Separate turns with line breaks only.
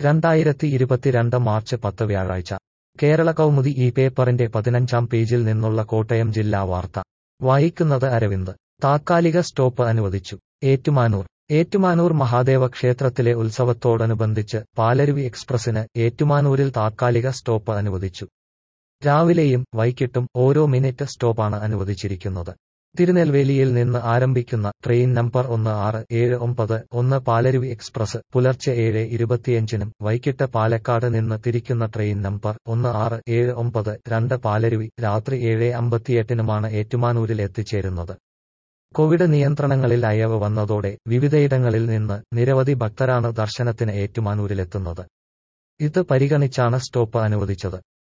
രണ്ടായിരത്തി ഇരുപത്തിരണ്ട് മാർച്ച് പത്ത് വ്യാഴാഴ്ച കേരള കൗമുദി ഈ പേപ്പറിന്റെ പതിനഞ്ചാം പേജിൽ നിന്നുള്ള കോട്ടയം ജില്ലാ വാർത്ത വായിക്കുന്നത് അരവിന്ദ് താത്കാലിക സ്റ്റോപ്പ് അനുവദിച്ചു ഏറ്റുമാനൂർ ഏറ്റുമാനൂർ മഹാദേവ ക്ഷേത്രത്തിലെ ഉത്സവത്തോടനുബന്ധിച്ച് പാലരുവി എക്സ്പ്രസിന് ഏറ്റുമാനൂരിൽ താത്കാലിക സ്റ്റോപ്പ് അനുവദിച്ചു രാവിലെയും വൈകിട്ടും ഓരോ മിനിറ്റ് സ്റ്റോപ്പാണ് അനുവദിച്ചിരിക്കുന്നത് തിരുനെൽവേലിയിൽ നിന്ന് ആരംഭിക്കുന്ന ട്രെയിൻ നമ്പർ ഒന്ന് ആറ് ഏഴ് ഒമ്പത് ഒന്ന് പാലരുവി എക്സ്പ്രസ് പുലർച്ചെ ഏഴ് ഇരുപത്തിയഞ്ചിനും വൈകിട്ട് പാലക്കാട് നിന്ന് തിരിക്കുന്ന ട്രെയിൻ നമ്പർ ഒന്ന് ആറ് ഏഴ് ഒമ്പത് രണ്ട് പാലരുവി രാത്രി ഏഴ് അമ്പത്തിയെട്ടിനുമാണ് ഏറ്റുമാനൂരിൽ എത്തിച്ചേരുന്നത് കോവിഡ് നിയന്ത്രണങ്ങളിൽ അയവ് വന്നതോടെ വിവിധയിടങ്ങളിൽ നിന്ന് നിരവധി ഭക്തരാണ് ദർശനത്തിന് ഏറ്റുമാനൂരിലെത്തുന്നത് ഇത് പരിഗണിച്ചാണ് സ്റ്റോപ്പ് അനുവദിച്ചത്